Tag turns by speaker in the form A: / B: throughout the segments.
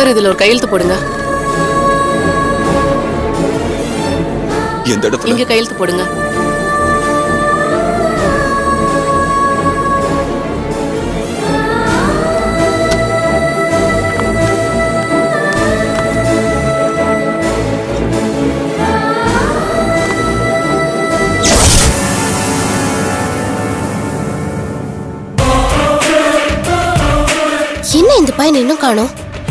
A: Sir இதுல ஒரு கையெழுத்து போடுங்க
B: எந்த இடத்துல
A: இங்க கையெழுத்து போடுங்க
C: என்ன இந்த பையன் இன்னும் காணோம்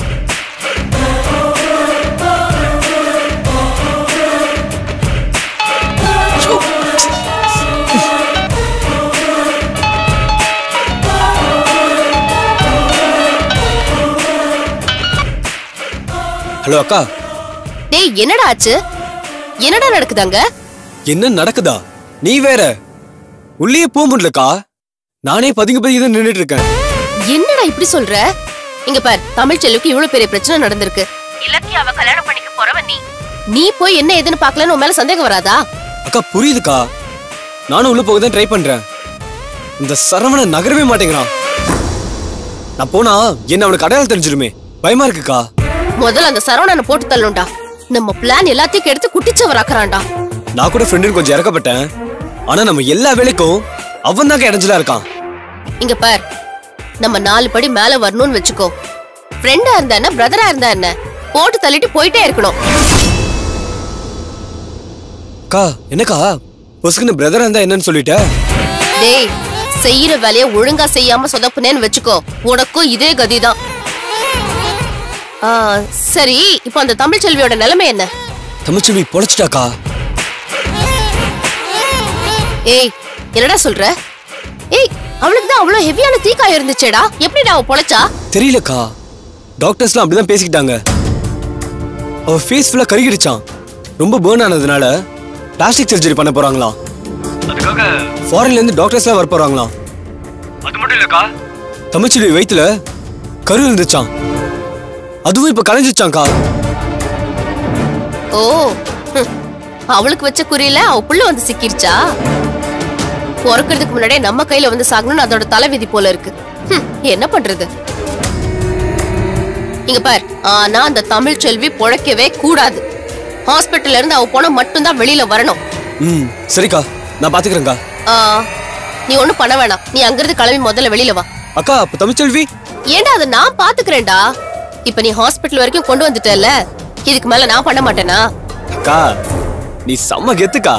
D: ஹலோ அக்கா
C: டேய் என்னடா ஆச்சு என்னடா நடக்குதாங்க
D: என்ன நடக்குதா நீ வேற உள்ளே போக முடியலக்கா நானே பதுங்கி பதுங்கி தான் நின்னுட்டு இருக்கேன்
C: என்னடா இப்படி சொல்ற இங்க பார் தமிழ் செல்விக்கு இவ்வளவு பெரிய பிரச்சனை நடந்திருக்கு இலக்கியாவ கல்யாணம் பண்ணிக்க போறவன் நீ நீ போய் என்ன ஏதுன்னு பார்க்கலன்னு உன் மேல சந்தேகம் வராதா
D: அக்கா புரியுதுக்கா நானும் உள்ள போக தான் ட்ரை பண்றேன் இந்த சரவணன் நகரவே மாட்டேங்கிறான் நான் போனா என்ன அவனுக்கு அடையாளம் தெரிஞ்சிருமே பயமா இருக்குக்கா
C: முதல்ல அந்த சரவணனை போட்டு தள்ளணும்டா நம்ம பிளான் எல்லாத்தையும் கெடுத்து குட்டிச்சவர் ஆக்குறான்டா
D: நான் கூட ஃப்ரெண்டுன்னு கொஞ்சம் இறக்கப்பட்டேன் ஆனா நம்ம எல்லா வேலைக்கும் அவன் தாங்க இடைஞ்சலா இருக்கான்
C: இங்க பார் நம்ம நாலு படி மேல வரணும்னு வச்சுக்கோ ஃப்ரெண்டா இருந்தா என்ன பிரதரா இருந்தா என்ன போட்டு தள்ளிட்டு போயிட்டே இருக்கணும்
D: அக்கா என்னக்கா பொசுக்குன்னு பிரதரா இருந்தா என்னன்னு சொல்லிட்ட
C: டேய் செய்யற வேலைய ஒழுங்கா செய்யாம சொதப்புனேன்னு வச்சுக்கோ உனக்கும் இதே கதிதான் ஆ, சரி இப்போ அந்த தமிழ் செல்வியோட நிலைமை என்ன
D: தமிழ்ச்செல்வி பொழைச்சிட்டாக்கா
C: ஏய் என்னடா சொல்ற ஏய் அவளுக்கு தான் அவ்வளவு ஹெவியான தீக்காயம் இருந்துச்சேடா எப்படிடா அவ பொழைச்சா
D: தெரியலக்கா டாக்டர்ஸ்லாம் அப்படிதான் பேசிக்கிட்டாங்க அவ ஃபேஸ் ஃபுல்லா கருகிடுச்சான் ரொம்ப பேர்ன் ஆனதுனால பிளாஸ்டிக் சர்ஜரி பண்ண போறாங்களாம் அதுக்காக ஃபாரின்ல இருந்து டாக்டர்ஸ்லாம் வர போறாங்களாம் அது மட்டும் இல்லக்கா தமிழ்ச்செல்வி வயித்துல கரு இருந்துச்சான் அதுவும் இப்ப கலைஞ்சிச்சாங்க்கா
C: ஓ ஹம். அவளுக்கு வச்ச குறியில அவ புள்ள வந்து சிக்கிருச்சா பிறக்கிறதுக்கு முன்னாடியே நம்ம கையில வந்து சாகணும்னு அதோட தலைவிதி போல இருக்கு ஹம், என்ன பண்றது இங்க பார் ஆனா அந்த தமிழ் செல்வி பொழைக்கவே கூடாது ஹாஸ்பிட்டல்ல இருந்து அவ போனா மட்டும்தான் வெளியில வரணும்
D: ம் சரிக்கா நான் பாத்துக்கிறேன்க்கா
C: ஆ, நீ ஒண்ணும் பண்ண வேணாம் நீ அங்கிருந்து கிளம்பி முதல்ல வெளியில வா
D: அக்கா அப்ப தமிழ்ச்செல்வி
C: ஏன்டா அதை நான் பாத்துக்கிறேன்டா இப்ப நீ ஹாஸ்பிட்டல் வரைக்கும் கொண்டு வந்துட்டல இதுக்கு மேல நான் பண்ண மாட்டேனா
D: அக்கா நீ செம்ம கெத்துக்கா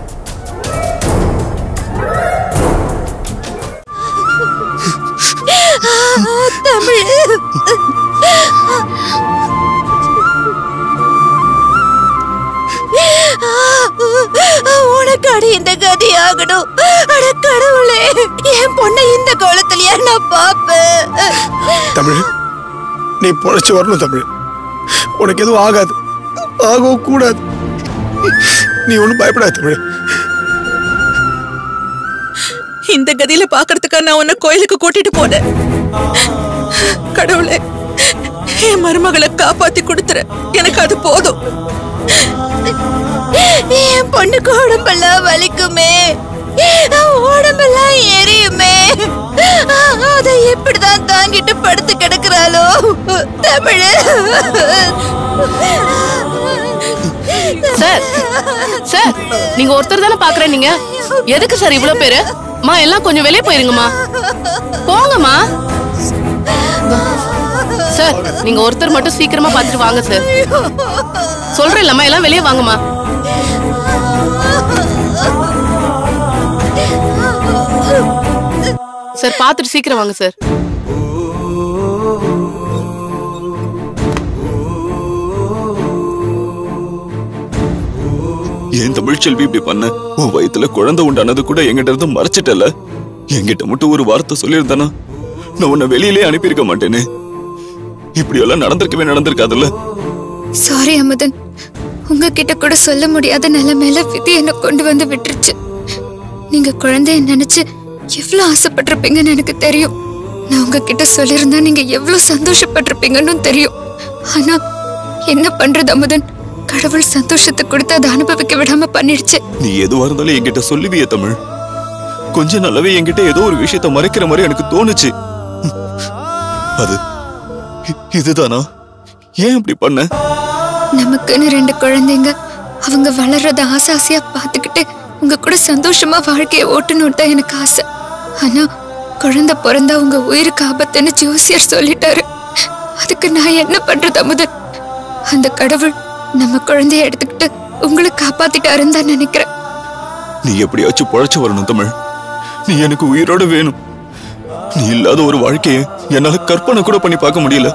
E: உனக்கு அடி இந்த கதி ஆகணும் அட கடவுளே என் பொண்ணை இந்த கோலத்திலயா நான் பாப்பேன்
F: தமிழ் நீ பொழைச்சு வரணும் தமிழ் உனக்கு எதுவும் ஆகாது ஆகவும் கூடாது நீ ஒன்றும் பயப்படாத தமிழ்
E: இந்த கதியில பாக்குறதுக்கா நான் உன்னை கோயிலுக்கு கூட்டிட்டு போனேன் கடவுளே என் மருமகளை காப்பாத்தி கொடுத்துற எனக்கு அது போதும் என் பொண்ணுக்கு உடம்பெல்லாம் வலிக்குமே உடம்பெல்லாம் எரியுமே அதை எப்படிதான் தாங்கிட்டு படுத்து கிடக்குறாளோ தமிழ்
A: சார் சார் நீங்க ஒருத்தர் தானே பாக்குறேன் நீங்க எதுக்கு சார் இவ்வளவு பேரு மா எல்லாம் கொஞ்சம் வெளியே போயிருங்கம்மா போங்கம்மா சார் நீங்க ஒருத்தர் மட்டும் சீக்கிரமா பார்த்துட்டு வாங்க சார் சொல்றேன் இல்லம்மா எல்லாம் வெளியே வாங்கம்மா சார் பார்த்துட்டு சீக்கிரம் வாங்க சார்
B: ஏன் தமிழ்ச்செல்வி இப்படி பண்ண உன் வயித்துல குழந்தை உண்டானது கூட என்கிட்ட இருந்து மறைச்சிட்டல என்கிட்ட மட்டும் ஒரு வார்த்தை சொல்லியிருந்தானா நான் உன்னை வெளியிலே அனுப்பியிருக்க மாட்டேனே இப்படி எல்லாம் நடந்திருக்கவே நடந்திருக்காதுல்ல
G: சாரி அமுதன் உங்ககிட்ட கூட சொல்ல முடியாத நிலைமையில விதி என்ன கொண்டு வந்து விட்டுருச்சு நீங்க குழந்தைய நினைச்சு எவ்வளவு ஆசைப்பட்டிருப்பீங்கன்னு எனக்கு தெரியும் நான் உங்ககிட்ட சொல்லியிருந்தா நீங்க எவ்வளவு சந்தோஷப்பட்டிருப்பீங்கன்னு தெரியும் ஆனா என்ன பண்றது அமுதன் கடவுள் சந்தோஷத்தை கொடுத்து அதை அனுபவிக்க விடாம பண்ணிடுச்சு
B: நீ எதுவா இருந்தாலும் என்கிட்ட சொல்லுவியே தமிழ் கொஞ்ச நாளாவே என்கிட்ட ஏதோ ஒரு விஷயத்த மறைக்கிற மாதிரி எனக்கு தோணுச்சு அது இ- இதுதானா ஏன் இப்படி பண்ண
G: நமக்குன்னு ரெண்டு குழந்தைங்க அவங்க வளர்றத ஆசை ஆசையா பார்த்துக்கிட்டு உங்க கூட சந்தோஷமா வாழ்க்கைய ஓட்டணும் தான் எனக்கு ஆசை ஆனா குழந்தை பிறந்தா உங்க உயிருக்கு ஆபத்துன்னு ஜோசியர் சொல்லிட்டாரு அதுக்கு நான் என்ன பண்றது அமுதன் அந்த கடவுள் நம்ம குழந்தைய எடுத்துக்கிட்டு உங்களை காப்பாத்திட்டாருன்னு தான் நினைக்கிறேன்
B: நீ எப்படியாச்சும் பொழைச்சு வரணும் தமிழ் நீ எனக்கு உயிரோட வேணும் நீ இல்லாத ஒரு வாழ்க்கையை என்னால கற்பனை கூட பண்ணி பார்க்க முடியல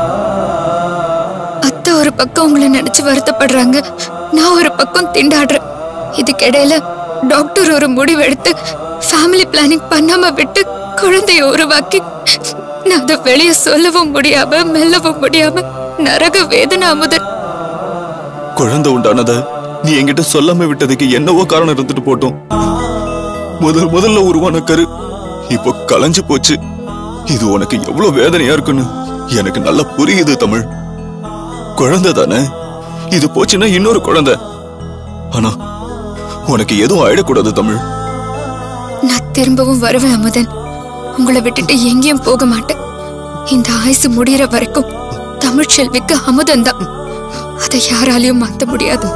G: அத்தை ஒரு பக்கம் உங்களை நினைச்சு வருத்தப்படுறாங்க நான் ஒரு பக்கம் திண்டாடுறேன் இதுக்கிடையில டாக்டர் ஒரு முடிவு எடுத்து ஃபேமிலி பிளானிங் பண்ணாம விட்டு குழந்தைய உருவாக்கி நான் அதை வெளியே சொல்லவும் முடியாம மெல்லவும் முடியாம நரக வேதனை அமுதன்
B: குழந்தை உண்டானத நீ என்கிட்ட சொல்லாம விட்டதுக்கு என்னவோ காரணம் இருந்துட்டு போட்டோம் முதல் முதல்ல உருவான கரு இப்போ கலைஞ்சு போச்சு இது உனக்கு எவ்வளவு வேதனையா இருக்குன்னு எனக்கு நல்லா புரியுது தமிழ் குழந்தை தானே இது போச்சுன்னா இன்னொரு குழந்தை ஆனா உனக்கு எதுவும் ஆயிடக்கூடாது தமிழ்
G: நான் திரும்பவும் வருவேன் அமுதன் உங்களை விட்டுட்டு எங்கேயும் போக மாட்டேன் இந்த ஆயுசு முடியற வரைக்கும் தமிழ் செல்விக்கு அமுதன் தான் அதை யாராலையும் மாத்த முடியாது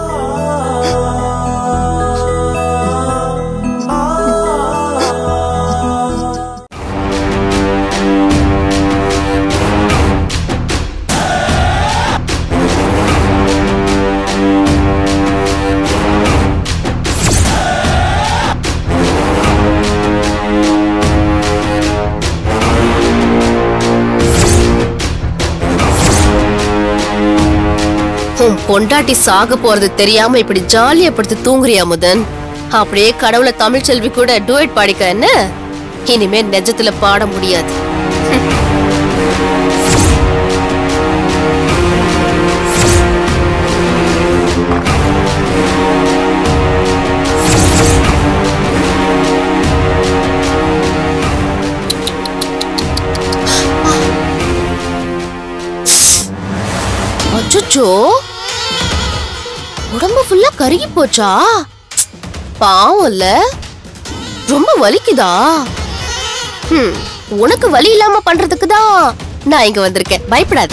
C: உன் பொண்டாட்டி சாக போறது தெரியாம இப்படி ஜாலியா படுத்து தூங்குறியா முதன் அப்படியே கடவுளை தமிழ் செல்வி கூட டூயட் பாடிக்க என்ன இனிமே நெஜத்துல பாட முடியாது அச்சோ உடம்பு ஃபுல்லா கருகி போச்சா பாவம் இல்ல ரொம்ப வலிக்குதா ஹம், உனக்கு வலி இல்லாம பண்றதுக்கு தான் நான் இங்க வந்திருக்கேன் பயப்படாத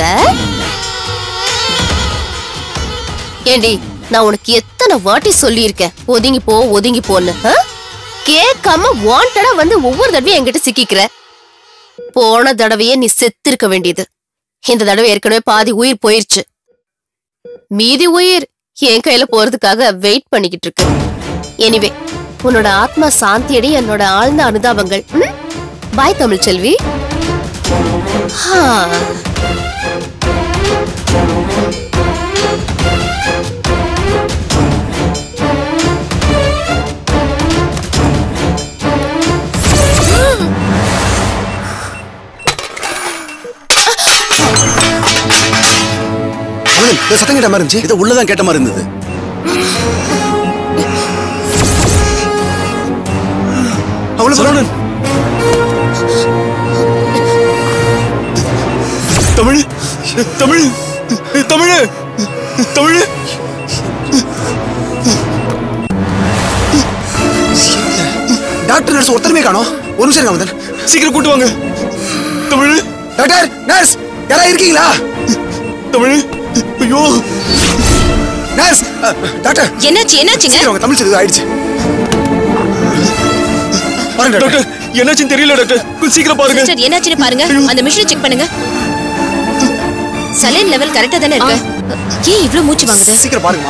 C: ஏண்டி நான் உனக்கு எத்தனை வாட்டி சொல்லியிருக்கேன் ஒதுங்கி போ ஒதுங்கி போன்னு ஆ? கேட்காம வாண்டடா வந்து ஒவ்வொரு தடவையும் என்கிட்ட சிக்கிக்கிற போன தடவையே நீ செத்திருக்க வேண்டியது இந்த தடவை ஏற்கனவே பாதி உயிர் போயிருச்சு மீதி உயிர் என் கையில போறதுக்காக வெயிட் பண்ணிக்கிட்டு இருக்கு எனிவே உன்னோட ஆத்மா சாந்தியடி என்னோட ஆழ்ந்த அனுதாபங்கள் ம்? பாய் தமிழ் செல்வி ஹா.
F: அமுதன் இந்த சத்தம் கேட்ட மாதிரி இருந்துச்சு
H: இதை உள்ளதான் கேட்ட மாதிரி இருந்தது
F: அவ்வளவு சொல்லணும்
B: தமிழ் தமிழ் தமிழ் தமிழ்
F: டாக்டர் நர்ஸ் ஒருத்தருமே காணோம் ஒரு நிமிஷம் இருங்க அமுதன்
B: சீக்கிரம் கூட்டு வாங்க தமிழ்
F: டாக்டர் நர்ஸ் யாரா இருக்கீங்களா
B: தமிழ் ஐயோ
F: நர்ஸ் அ, டாக்டர்
E: என்னாச்சு என்னாச்சுங்க
F: சீக்கிரம் வாங்க தமிழ் செல்வி ஆயிடுச்சு பாருங்க டாக்டர்
B: டாக்டர் என்னாச்சுன்னு தெரியல டாக்டர் கொஞ்சம் சீக்கிரம் பாருங்க
E: சிஸ்டர் என்னாச்சுன்னு பாருங்க அந்த மிஷினை செக் பண்ணுங்க சலைன் லெவல் கரெக்டா தானே இருக்கு ஏன் இவ்ளோ மூச்சு வாங்குது
F: சீக்கிரம் பாருங்கம்மா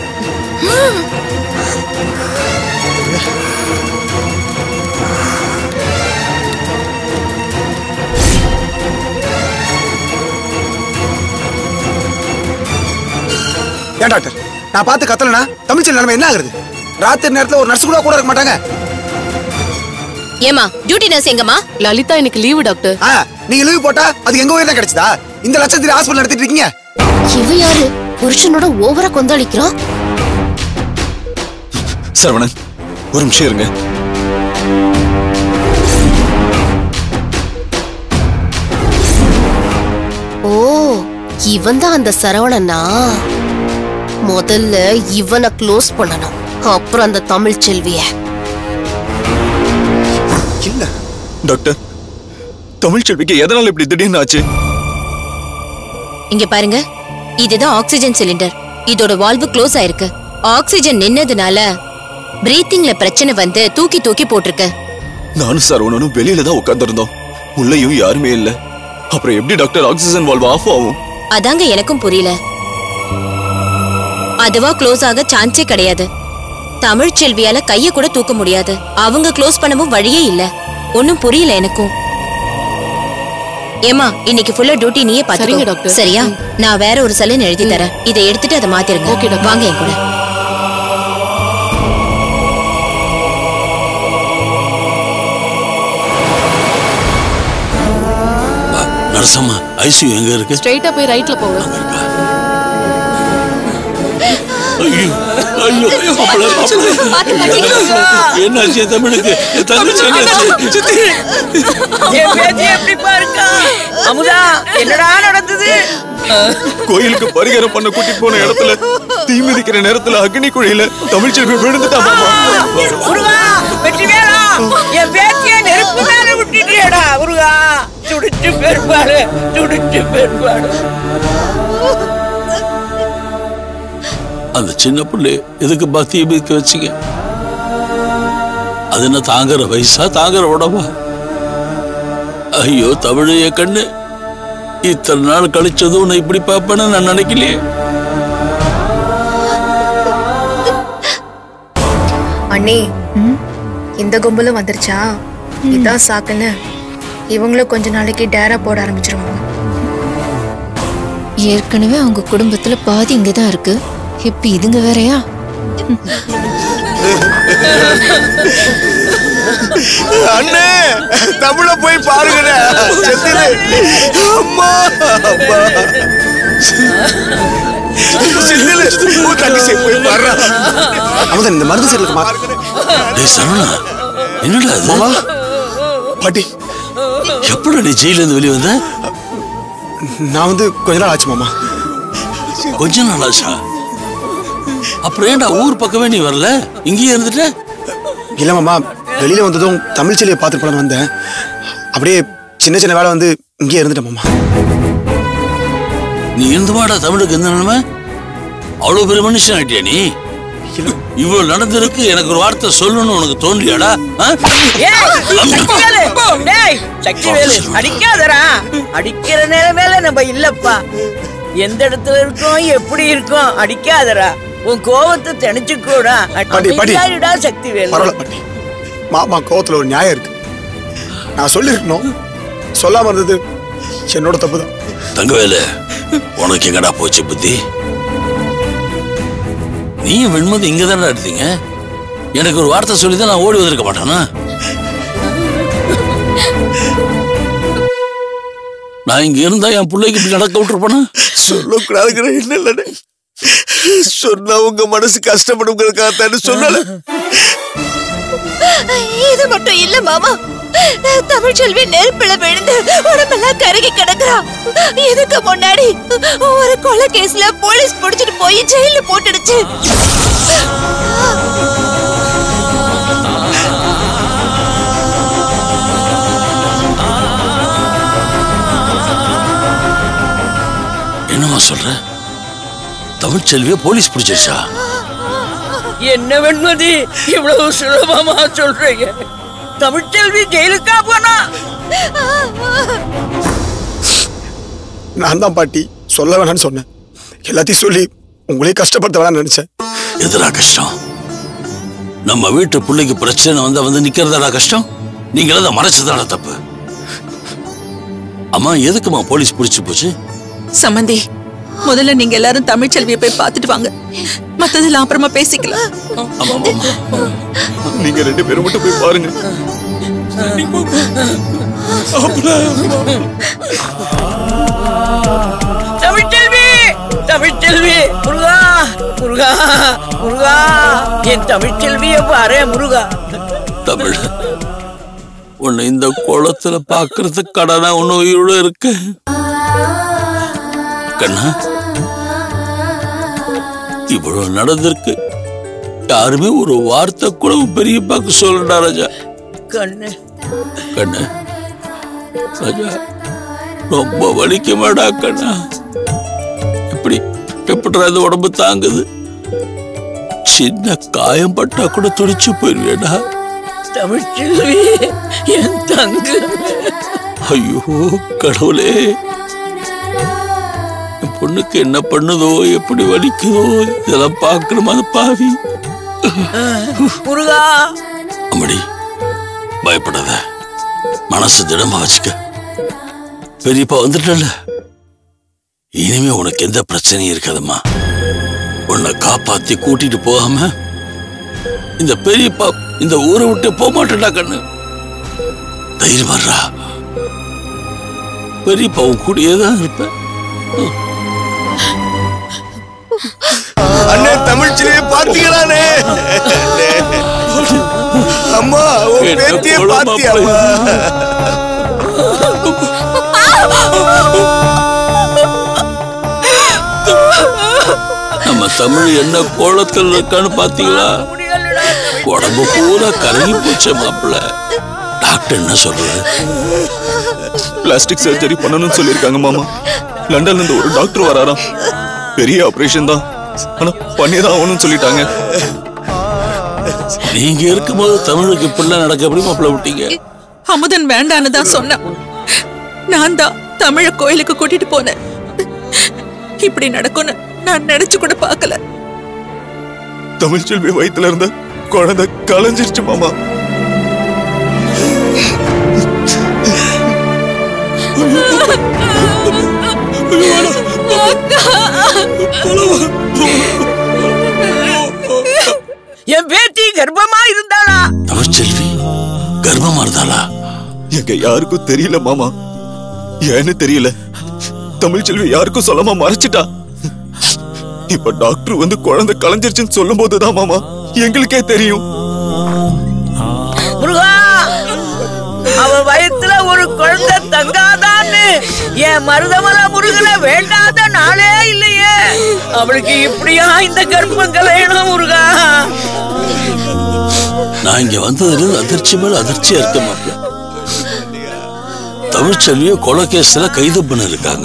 F: ஏன் டாக்டர் நான் பார்த்து கத்தலனா தமிழ்ச்சல் நிலைமை என்ன ஆகுறது ராத்திரி நேரத்துல ஒரு நர்ஸ் கூட கூட இருக்க மாட்டாங்க
E: ஏமா டியூட்டி நர்ஸ் எங்கம்மா
A: லலிதா இன்னைக்கு லீவு டாக்டர்
F: ஆ நீங்க லீவ் போட்டா அது எங்க உயிர் தான் கிடைச்சதா இந்த லட்சத்தில் ஹாஸ்பிட்டல் நடத்திட்டு இருக்கீங்க
C: இவ யாரு புருஷனோட ஓவரா கொந்தளிக்கிறான்
B: சரவணன் ஒரு நிமிஷம் இருங்க
C: ஓ இவன் தான் அந்த சரவணனா முதல்ல இவனை க்ளோஸ் பண்ணணும் அப்புறம் அந்த தமிழ் செல்விய
F: இல்ல
B: டாக்டர் தமிழ் செல்விக்கு எதனால இப்படி திடீர்னு ஆச்சு
E: இங்க பாருங்க
H: இதுதான் ஆக்சிஜன் சிலிண்டர் இதோட வால்வு க்ளோஸ் ஆயிருக்கு ஆக்சிஜன் நின்னதுனால பிரீத்திங்ல பிரச்சனை வந்து தூக்கி தூக்கி போட்டிருக்கு
B: நானும் சரவணனும் வெளியில தான் உட்கார்ந்திருந்தோம் உள்ளேயும் யாருமே இல்ல அப்புறம் எப்படி டாக்டர் ஆக்சிஜன் வால்வ் ஆஃப் ஆகும்
H: அதாங்க எனக்கும் புரியல அதுவா க்ளோஸ் ஆக சான்ஸே கிடையாது தமிழ் செல்வியால கைய கூட தூக்க முடியாது அவங்க க்ளோஸ் பண்ணவும் வழியே இல்ல ஒன்னும் புரியல எனக்கும் ஏமா இன்னைக்கு ஃபுல்லா டியூட்டி நீயே
A: சரிங்க,
H: பாத்துக்கோ
A: டாக்டர்.
H: சரியா நான் வேற ஒரு சலன் எழுதி தரேன் இதை எடுத்துட்டு அதை மாத்திருங்க
A: ஓகே, டாக்டர்.
H: வாங்க என் கூட
I: நரசம்மா ஐசியூ எங்க இருக்கு
A: ஸ்ட்ரைட்டா போய் ரைட்ல போங்க
I: ஐயோ ஐயோ மாப்பிள்ளை, மாப்பிள்ளை. என்னாச்சு என் தமிழுக்கு என் தங்கச்சி என்னாச்சு
J: என் பேத்தி எப்படி பாருக்கா அமுதா என்னடா நடந்தது
B: கோயிலுக்கு பரிகாரம் பண்ண கூட்டிட்டு போன இடத்துல தீ மிதிக்கிற நேரத்துல அக்னி குழியில தமிழ்ச்செல்வி விழுந்துட்டா மாமா
J: முருகா வெற்றி வேலா என் பேத்திய நெருப்பு மேல விட்டுட்டியடா முருகா துடிச்சு பெருப்பாடு துடிச்சு பெருப்பாடு
I: அந்த சின்ன பிள்ளை எதுக்கு பக்தியை மிதிக்க வச்சீங்க அது என்ன தாங்குற வயசா தாங்குற உடம்பா ஐயோ தமிழைய கண்ணு இத்தனை நாள் கழிச்சதும் உன்னை இப்படி பார்ப்பேன்னு நான் நினைக்கலையே
K: அண்ணே இந்த கும்பலும் வந்துருச்சா இதான் சாக்குன்னு இவங்களும் கொஞ்ச நாளைக்கு டேரா போட ஆரம்பிச்சிருவாங்க
G: ஏற்கனவே அவங்க குடும்பத்துல பாதி இங்கதான் இருக்கு இப்ப இதுங்க வேறயா
F: அண்ணே தமிழ போய் பாருங்கண்ணே செத்துது அம்மா அப்பா செந்திலு, உன் தங்கச்சியை போய் பாருடா. அமுதன், இந்த மருந்து சீரலுக்கு மாத்து.
I: டேய் சரவணா என்னடா இது
F: மாமா பாட்டி
I: எப்படி நீ ஜெயில இருந்து வெளியே வந்த
F: நான் வந்து கொஞ்ச நாள் ஆச்சு மாமா
I: கொஞ்ச நாள் ஆச்சா அப்புறம் ஏன்டா ஊர் பக்கமே நீ வரல இங்கேயே இருந்துட்ட
F: இல்ல மாமா வெளியில வந்ததும் தமிழ் சிலையை பார்த்துட்டு போலான்னு வந்தேன் அப்படியே சின்ன சின்ன வேலை வந்து இங்கேயே இருந்துட்டேன் மாமா
I: நீ இருந்து வாடா தமிழுக்கு எந்த நிலைமை அவ்வளவு பெரிய மனுஷன் ஆயிட்டியா நீ இவ்வளவு நடந்திருக்கு எனக்கு ஒரு வார்த்தை சொல்லணும்னு உனக்கு தோன்றியாடா ஆ?
J: ஏய் சக்திவேலு டேய் சக்திவேலு அடிக்காதடா அடிக்கிற நிலைமையில நம்ம இல்லப்பா எந்த இடத்துல இருக்கோம் எப்படி இருக்கோம் அடிக்காதடா உன் கோவத்தை திணிச்சுக்கூடா
F: பாட்டி, பாட்டி.
J: அமைதியாயிடா சக்திவேலு
F: பரவாயில்ல பாட்டி மாமா கோவத்துல ஒரு நியாயம் இருக்கு நான் சொல்லியிருக்கணும் சொல்லாம இருந்தது என்னோட தப்பு தான்
I: தங்கவேலு உனக்கு எங்கடா போச்சு புத்தி நீ வெண்மதி இங்க தானே எடுத்தீங்க எனக்கு ஒரு வார்த்தை சொல்லி தான் நான் ஓடி வந்திருக்க மாட்டானா நான் இங்க இருந்தா என் பிள்ளைக்கு இப்படி நடக்க விட்டுருப்பேனா
F: சொல்லக்கூடாதுங்கிற என்ன இல்லைன்னு சொன்னா உங்க மனசு கஷ்டப்படுங்கிறதுக்காகத்தானு சொல்லல
E: இது மட்டும் இல்ல மாமா தமிழ்ச்செல்வி நெருப்புல விழுந்து உடம்பெல்லாம் கருகி கிடக்குறா இதுக்கு முன்னாடி ஒரு கொலை கேஸ்ல போலீஸ் புடிச்சிட்டு போய் ஜெயில போட்டுடுச்சு
I: என்னம்மா சொல்ற தமிழ்ச்செல்விய போலீஸ் பிடிச்சிருச்சா
J: என்ன வெண்மதி இவ்வளவு சுலபமா சொல்றீங்க தமிழ்ச்செல்வி ஜெயிலுக்கா போனா
F: நான் தான் பாட்டி சொல்ல வேணாம்னு சொன்னேன் எல்லாத்தையும் சொல்லி உங்களே கஷ்டப்படுத்த வேணாம்னு நினைச்சேன்
I: எதுடா கஷ்டம் நம்ம வீட்டு பிள்ளைக்கு பிரச்சனை வந்தா வந்து நிக்கிறதாடா கஷ்டம் நீங்கள அதை மறைச்சதாடா தப்பு அம்மா எதுக்குமா போலீஸ் பிடிச்சு போச்சு
L: சம்மந்தி முதல்ல நீங்க எல்லாரும் தமிழ்ச்செல்வியை போய் பார்த்துட்டு வாங்க மத்ததெல்லாம் அப்புறமா பேசிக்கலாம்
I: ஆமா ஆமா
B: நீங்க ரெண்டு பேரும் மட்டும் போய் பாருங்க
J: தமிழ்ச்செல்வி தமிழ்ச்செல்வி முருகா முருகா முருகா என் தமிழ்ச்செல்விய பாரு முருகா
I: தமிழ் உன்னை இந்த குளத்துல பாக்குறதுக்கு கடனா உன்னை உயிரோட இருக்கு கண்ணா இவ்வளவு நடந்திருக்கு யாருமே ஒரு வார்த்தை கூட உன் பெரியப்பாக்கு சொல்லடா ராஜா
J: கண்ணு
I: கண்ணு ராஜா ரொம்ப வலிக்குமாடா கண்ணா எப்படி எப்படிடா இந்த உடம்பு தாங்குது சின்ன காயம் பட்டா கூட துடிச்சு போயிருவேடா
J: தமிழ்ச்செல்வி என் தங்கு
I: ஐயோ கடவுளே என் பொண்ணுக்கு என்ன பண்ணுதோ எப்படி வலிக்குதோ இதெல்லாம் பார்க்கணுமா அந்த பாவி
J: முருகா
I: அம்மடி பயப்படாத மனசு திடமா வச்சுக்க பெரியப்பா வந்துட்டல இனிமே உனக்கு எந்த பிரச்சனையும் இருக்காதம்மா உன்னை காப்பாத்தி கூட்டிட்டு போகாம இந்த பெரியப்பா இந்த ஊரை விட்டு போக மாட்டேடா கண்ணு தைரியமாடுறா பெரியப்பா உன் கூடயே தான் இருப்பேன்
F: அண்ணே தமிழ்ச்சிலே பாத்தீங்களானே அம்மா உன்
I: என்ன
F: பேத்திய
I: கொடுமை
F: பாத்தியாமா
I: நம்ம தமிழ் என்ன கோலத்தில் இருக்கான்னு பாத்தீங்களா உடம்பு பூரா கரங்கி போச்சே மாப்பிள்ள டாக்டர் என்ன சொல்றது
B: பிளாஸ்டிக் சர்ஜரி பண்ணணும்னு சொல்லியிருக்காங்க மாமா லண்டன்ல இருந்து ஒரு டாக்டர் வராராம் பெரிய ஆபரேஷன் தான் ஆனா பண்ணிதான் ஆகணும்னு சொல்லிட்டாங்க
I: நீங்க இருக்கும்போது தமிழுக்கு இப்படிலாம் நடக்க எப்படி மாப்பிள்ள விட்டீங்க
L: அமுதன் வேண்டான்னு தான் சொன்னான் நான் தான் தமிழ கோயிலுக்கு கூட்டிட்டு போனேன் இப்படி நடக்கும்னு நான் நினைச்சு கூட பார்க்கல
B: தமிழ்ச்செல்வி வயித்துல இருந்த குழந்தை கலைஞ்சிருச்சு மாமா
J: என் பேத்தி கர்ப்பமா இருந்தாளா
I: தமிழ்ச்செல்வி கர்ப்பமா இருந்தாளா
B: எங்க யாருக்கும் தெரியல மாமா ஏன்னு தெரியல தமிழ்ச்செல்வி யாருக்கும் சொல்லாம மறைச்சிட்டா இப்ப டாக்டர் வந்து குழந்தை கலைஞ்சிருச்சுன்னு சொல்லும் போதுதான் மாமா எங்களுக்கே தெரியும்
J: முருகா அவ வயித்துல ஒரு குழந்தை தங்காதான்னு என் மருதமல முருகனை வேண்டாத நாளே இல்லையே அவளுக்கு இப்படியா இந்த கர்ப்பம் கலையணும் முருகா
I: நான் இங்க வந்ததுல இருந்து அதிர்ச்சி மேல அதிர்ச்சியா இருக்க மாப்பிள்ள தமிழ்ச்செல்விய கொலை கேஸ்ல கைது பண்ணிருக்காங்க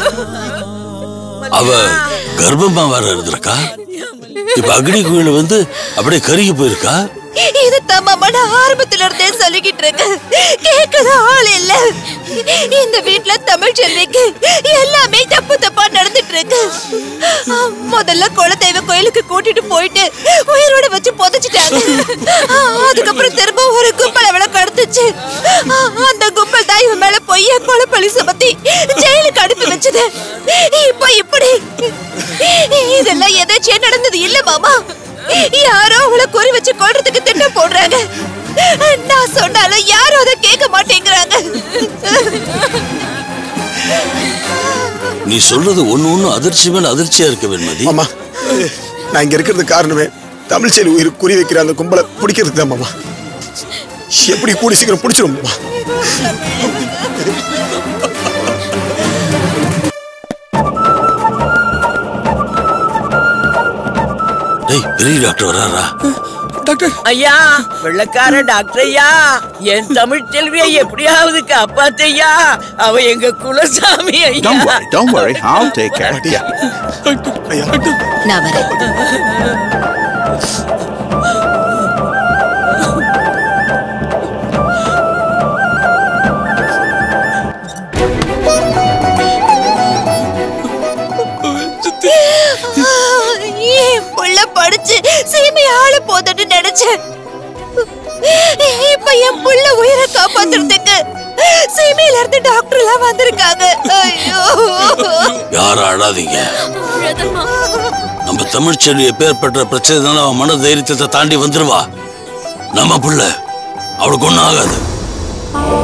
I: அவ கர்ப்பமா வேற இருந்திருக்கா இப்ப அக்னி கோயில வந்து அப்படியே கருகி போயிருக்கா
E: இது மாமா நான் ஆரம்பத்துல இருந்தே சொல்லிக்கிட்டு இருக்கேன் கேட்கற ஆள் இல்ல இந்த வீட்ல தமிழ் செல்விக்கு எல்லாமே தப்பு தப்பா நடந்துட்டு இருக்கு ஆ, முதல்ல குலதெய்வ கோயிலுக்கு கூட்டிட்டு போயிட்டு உயிரோட வச்சு புதைச்சிட்டாங்க ஆ, அதுக்கப்புறம் திரும்ப ஒரு கும்பல் அவளை கடத்துச்சு ஆ, அந்த கும்பல் தான் இவன் மேல பொய்யா கொலை பழி சுமத்தி ஜெயிலுக்கு அனுப்பி வச்சது இப்போ இப்படி இதெல்லாம் எதாச்சியா நடந்தது இல்ல மாமா யாரோ அவளை குறி வச்சு கொல்றதுக்கு திட்டம் போடுறாங்க நான் சொன்னாலும் யாரும் அதை கேட்க மாட்டேங்கிறாங்க
I: நீ சொல்றது ஒண்ணு ஒண்ணு அதிர்ச்சி மேல அதிர்ச்சியா இருக்க வெண்மதி
F: மாமா நான் இங்க இருக்கிறது காரணமே தமிழ் செயல் உயிர் குறி வைக்கிற அந்த கும்பலை பிடிக்கிறதுக்கு தான் மாமா எப்படி கூடி சீக்கிரம் பிடிச்சிரும் மாமா
I: டேய் பெரிய டாக்டர் வராரா
F: டாக்டர்
J: ஐயா வெள்ளக்கார டாக்டர் ஐயா என் தமிழ் செல்வியை எப்படியாவது காப்பாத்தையா அவ எங்க குலசாமி ஐயா
M: Don't worry, don't worry. I'll take care. Yeah.
F: ஐயா
C: நான் வரேன்
E: என் புள்ள படிச்சு சீமை ஆள போதுன்னு நினைச்சேன் இப்ப என் புள்ள உயிரை காப்பாத்துறதுக்கு சீமையில இருந்து டாக்டர் எல்லாம் வந்திருக்காங்க ஐயோ
I: யாரும் அழாதீங்க நம்ம தமிழ்ச்செல்வி எப்பேற்பட்ட பிரச்சனை அவன் மன தைரியத்தை தாண்டி வந்துருவா நம்ம புள்ள அவளுக்கு ஒண்ணும் ஆகாது